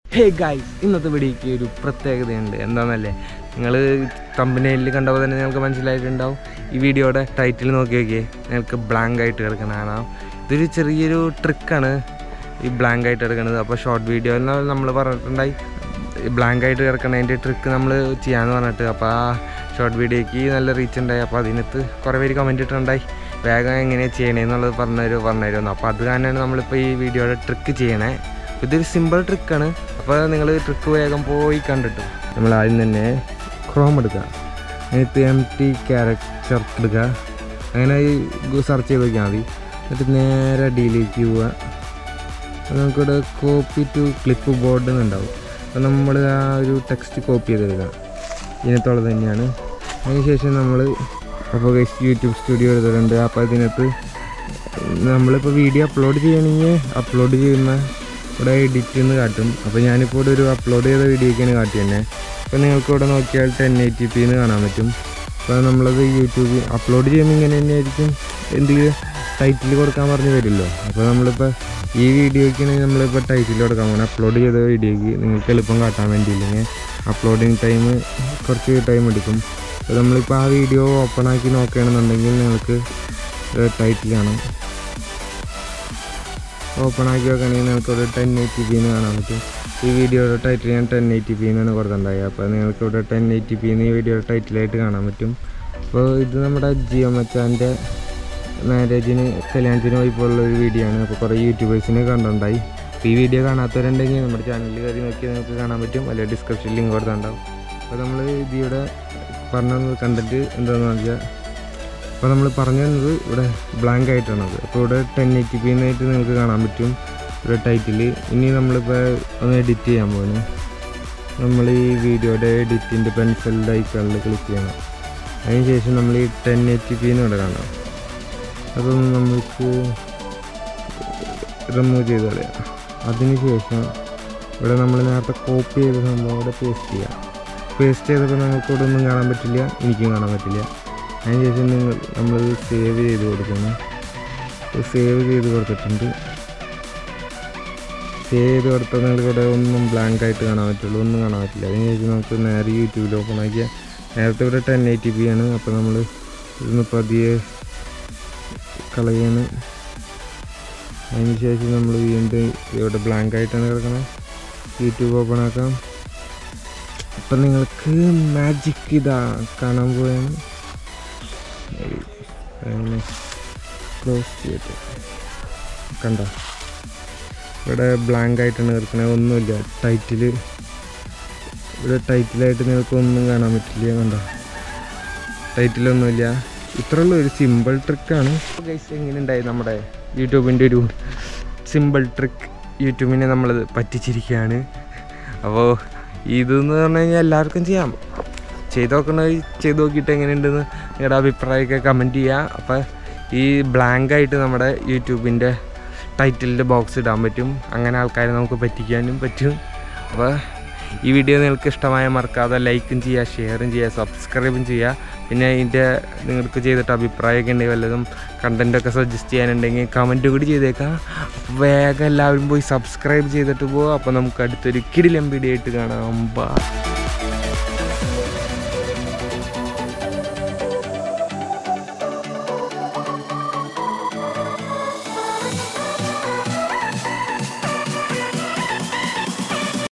hey guys ഇന്നത്തെ വീഡിയോയ്ക്ക് ഒരു പ്രത്യേകതയുണ്ട് എന്താണെന്നല്ലേ നിങ്ങൾ തമ്പനയിൽ കണ്ടപ്പോൾ തന്നെ നിങ്ങൾക്ക് മനസ്സിലായിട്ടുണ്ടാവും ഈ വീഡിയോയുടെ ടൈറ്റിൽ നോക്കി നോക്കിയേ നിങ്ങൾക്ക് ബ്ലാങ്ക് ആയിട്ട് കിടക്കുന്ന കാണാം ഇതൊരു ചെറിയൊരു ട്രിക്കാണ് ഈ ബ്ലാങ്ക് ആയിട്ട് കിടക്കുന്നത് അപ്പോൾ ഷോർട്ട് വീഡിയോയിൽ നമ്മൾ പറഞ്ഞിട്ടുണ്ടായി ബ്ലാങ്ക് ആയിട്ട് കിടക്കുന്നതിൻ്റെ ട്രിക്ക് നമ്മൾ ചെയ്യാമെന്ന് പറഞ്ഞിട്ട് അപ്പോൾ ആ ഷോർട്ട് വീഡിയോയ്ക്ക് നല്ല റീച്ച് ഉണ്ടായി അപ്പോൾ അതിനകത്ത് കുറേ പേര് കമൻറ്റ് ഇട്ടിട്ടുണ്ടായി വേഗം എങ്ങനെയാണ് ചെയ്യണേന്നുള്ളത് പറഞ്ഞൊരു പറഞ്ഞുതരുന്നു അപ്പോൾ അത് കാരണമാണ് നമ്മളിപ്പോൾ ഈ വീഡിയോയുടെ ട്രിക്ക് ചെയ്യണേ ഇതൊരു സിമ്പിൾ ട്രിക്കാണ് അപ്പോൾ നിങ്ങൾ ട്രിക്ക് വേഗം പോയി കണ്ടിട്ടു നമ്മൾ ആദ്യം തന്നെ ക്രോം എടുക്കുക എന്നിട്ട് എം ടി ക്യാരക്ടർ എടുക്കുക അങ്ങനെ സെർച്ച് ചെയ്ത് നോക്കിയാൽ മതി എന്നിട്ട് നേരെ ഡിയിലേക്ക് പോവുക അപ്പോൾ നമുക്കിവിടെ കോപ്പി ടു ക്ലിപ്പ് ബോർഡ് എന്നുണ്ടാവും അപ്പോൾ നമ്മൾ ആ ഒരു ടെക്സ്റ്റ് കോപ്പി ചെയ്തെടുക്കാം ഇതിനകത്തുള്ളത് തന്നെയാണ് അതിനുശേഷം നമ്മൾ അപ്പോൾ യൂട്യൂബ് സ്റ്റുഡിയോ എടുത്തിട്ടുണ്ട് അപ്പോൾ അതിനകത്ത് നമ്മളിപ്പോൾ വീഡിയോ അപ്ലോഡ് ചെയ്യണമെങ്കിൽ അപ്ലോഡ് ചെയ്യുന്ന ഇവിടെ എഡിറ്റ് എന്ന് കാട്ടും അപ്പോൾ ഞാനിപ്പോൾ ഇവിടെ ഒരു അപ്ലോഡ് ചെയ്ത വീഡിയോക്കാണ് കാട്ടി തന്നെ അപ്പോൾ നിങ്ങൾക്ക് ഇവിടെ നോക്കിയാൽ ടെൻ എയ്റ്റി പി എന്ന് കാണാൻ പറ്റും അപ്പോൾ നമ്മളത് യൂട്യൂബിൽ അപ്ലോഡ് ചെയ്യുമ്പോൾ ഇങ്ങനെ തന്നെയായിരിക്കും എന്തെങ്കിലും ടൈറ്റിൽ കൊടുക്കാൻ പറഞ്ഞ് വരുമല്ലോ അപ്പോൾ നമ്മളിപ്പോൾ ഈ വീഡിയോയ്ക്കാണെങ്കിൽ നമ്മളിപ്പോൾ ടൈറ്റിൽ കൊടുക്കാൻ പോകുന്നത് അപ്ലോഡ് ചെയ്ത വീഡിയോയ്ക്ക് നിങ്ങൾക്ക് എളുപ്പം കാട്ടാൻ വേണ്ടിയില്ലെങ്കിൽ അപ്ലോഡിങ് ടൈം കുറച്ച് ടൈം എടുക്കും അപ്പോൾ നമ്മളിപ്പോൾ ആ വീഡിയോ ഓപ്പൺ ആക്കി നോക്കുകയാണെന്നുണ്ടെങ്കിൽ നിങ്ങൾക്ക് ടൈറ്റിൽ കാണാം ഓപ്പൺ ആക്കി നോക്കുകയാണെങ്കിൽ നിങ്ങൾക്ക് ഒരു ടെൻ എയ്റ്റി പി എന്ന് കാണാൻ പറ്റും ഈ വീഡിയോയുടെ ടൈറ്റിൽ ഞാൻ ടെൻ എയ്റ്റി പി എന്നാണ് കൊടുത്തിട്ടുണ്ടായത് അപ്പോൾ നിങ്ങൾക്ക് ഇവിടെ ടെൻ എയ്റ്റി പി എന്ന് ഈ വീഡിയോയുടെ ടൈറ്റിലായിട്ട് കാണാൻ പറ്റും അപ്പോൾ ഇത് നമ്മുടെ ജിയോ മച്ചാൻ്റെ മാരേജിന് കല്യാണത്തിന് പോയപ്പോഴുള്ള ഒരു വീഡിയോ ആണ് അപ്പോൾ കുറേ യൂട്യൂബേഴ്സിനെ കണ്ടുണ്ടായി അപ്പോൾ ഈ വീഡിയോ കാണാത്തവരുണ്ടെങ്കിൽ നമ്മുടെ ചാനലിൽ കയറി നോക്കിയാൽ നിങ്ങൾക്ക് കാണാൻ പറ്റും അല്ലെങ്കിൽ ഡിസ്ക്രിപ്ഷനിൽ ലിങ്ക് കൊടുത്തിട്ടുണ്ടാവും അപ്പോൾ നമ്മൾ ഇതിയുടെ പറഞ്ഞ കണ്ടൻറ്റ് എന്താണെന്ന് വെച്ചാൽ അപ്പോൾ നമ്മൾ പറഞ്ഞു തന്നത് ഇവിടെ ബ്ലാങ്ക് ആയിട്ടാണത് അപ്പോൾ ഇവിടെ ടെൻ എയ്റ്റി പി എന്നായിട്ട് നിങ്ങൾക്ക് കാണാൻ പറ്റും ഇവിടെ ടൈറ്റിൽ ഇനി നമ്മളിപ്പോൾ ഒന്ന് എഡിറ്റ് ചെയ്യാൻ പോകുന്നു നമ്മൾ ഈ വീഡിയോയുടെ എഡിറ്റിൻ്റെ പെൻസിലിൻ്റെ ഐക്കണിൽ ക്ലിക്ക് ചെയ്യണം അതിനുശേഷം നമ്മൾ ഈ ടെൻ എയ്റ്റി പി എന്ന് ഇവിടെ കാണാം അതൊന്ന് നമുക്ക് റിമൂവ് ചെയ്ത് കളയാം അതിനുശേഷം ഇവിടെ നമ്മൾ നേരത്തെ കോപ്പി ചെയ്ത സംഭവം ഇവിടെ പേസ്റ്റ് ചെയ്യാം പേസ്റ്റ് ചെയ്തപ്പോൾ നമുക്ക് ഇവിടെ ഒന്നും കാണാൻ പറ്റില്ല എനിക്കും കാണാൻ പറ്റില്ല അതിനുശേഷം നിങ്ങൾ നമ്മൾ സേവ് ചെയ്ത് കൊടുക്കണം സേവ് ചെയ്ത് കൊടുത്തിട്ടുണ്ട് സേവ് ചെയ്ത് കൊടുത്താൽ നിങ്ങൾക്ക് ഇവിടെ ഒന്നും ബ്ലാങ്ക് ആയിട്ട് കാണാൻ പറ്റുള്ളൂ ഒന്നും കാണാൻ പറ്റില്ല അതിനുശേഷം നമുക്ക് നേരെ യൂട്യൂബിൽ ഓപ്പൺ ആക്കിയാൽ നേരത്തെ ഇവിടെ ടെൻ എയ്റ്റി പി ആണ് അപ്പോൾ നമ്മൾ ഇതൊന്ന് പതിയെ കളയാണ് അതിനുശേഷം നമ്മൾ വീണ്ടും ഇവിടെ ബ്ലാങ്ക് ആയിട്ടാണ് കിടക്കുന്നത് യൂട്യൂബ് ഓപ്പൺ ആക്കാം അപ്പം നിങ്ങൾക്ക് മാജിക് ഇതാ കാണാൻ പോയാണ് ക്ലോസ് ചെയ്തിട്ട് കണ്ട ഇവിടെ ബ്ലാങ്ക് ആയിട്ടാണ് കിടക്കുന്നത് ഒന്നുമില്ല ടൈറ്റിൽ ഇവിടെ ടൈറ്റിലായിട്ട് നിങ്ങൾക്ക് ഒന്നും കാണാൻ പറ്റില്ല കണ്ട ടൈറ്റിലൊന്നുമില്ല ഇത്രയുള്ള ഒരു സിമ്പിൾ ട്രിക്കാണ് ഗൈസ് എങ്ങനെ ഉണ്ടായി നമ്മുടെ യൂട്യൂബിൻ്റെ ഒരു സിമ്പിൾ ട്രിക്ക് യൂട്യൂബിനെ നമ്മൾ പറ്റിച്ചിരിക്കുകയാണ് അപ്പോൾ ഇതെന്ന് പറഞ്ഞു കഴിഞ്ഞാൽ എല്ലാവർക്കും ചെയ്യാം ചെയ്ത് നോക്കണ ചെയ്ത് നോക്കിയിട്ട് എങ്ങനെയുണ്ടെന്ന് നിങ്ങളുടെ അഭിപ്രായമൊക്കെ കമൻറ്റ് ചെയ്യുക അപ്പോൾ ഈ ബ്ലാങ്ക് ആയിട്ട് നമ്മുടെ യൂട്യൂബിൻ്റെ ടൈറ്റിലിൻ്റെ ബോക്സ് ഇടാൻ പറ്റും അങ്ങനെ ആൾക്കാരെ നമുക്ക് പറ്റിക്കാനും പറ്റും അപ്പോൾ ഈ വീഡിയോ നിങ്ങൾക്ക് ഇഷ്ടമായ മറക്കാതെ ലൈക്കും ചെയ്യുക ഷെയറും ചെയ്യുക സബ്സ്ക്രൈബും ചെയ്യുക പിന്നെ ഇതിൻ്റെ നിങ്ങൾക്ക് ചെയ്തിട്ട് അഭിപ്രായമൊക്കെ ഉണ്ടെങ്കിൽ വല്ലതും കണ്ടൻറ്റൊക്കെ സജസ്റ്റ് ചെയ്യാനുണ്ടെങ്കിൽ കമൻറ്റ് കൂടി ചെയ്തേക്കാം അപ്പോൾ വേഗം എല്ലാവരും പോയി സബ്സ്ക്രൈബ് ചെയ്തിട്ട് പോകുക അപ്പോൾ നമുക്ക് അടുത്തൊരു കിടിലം വീഡിയോ ആയിട്ട് കാണാം ബൈ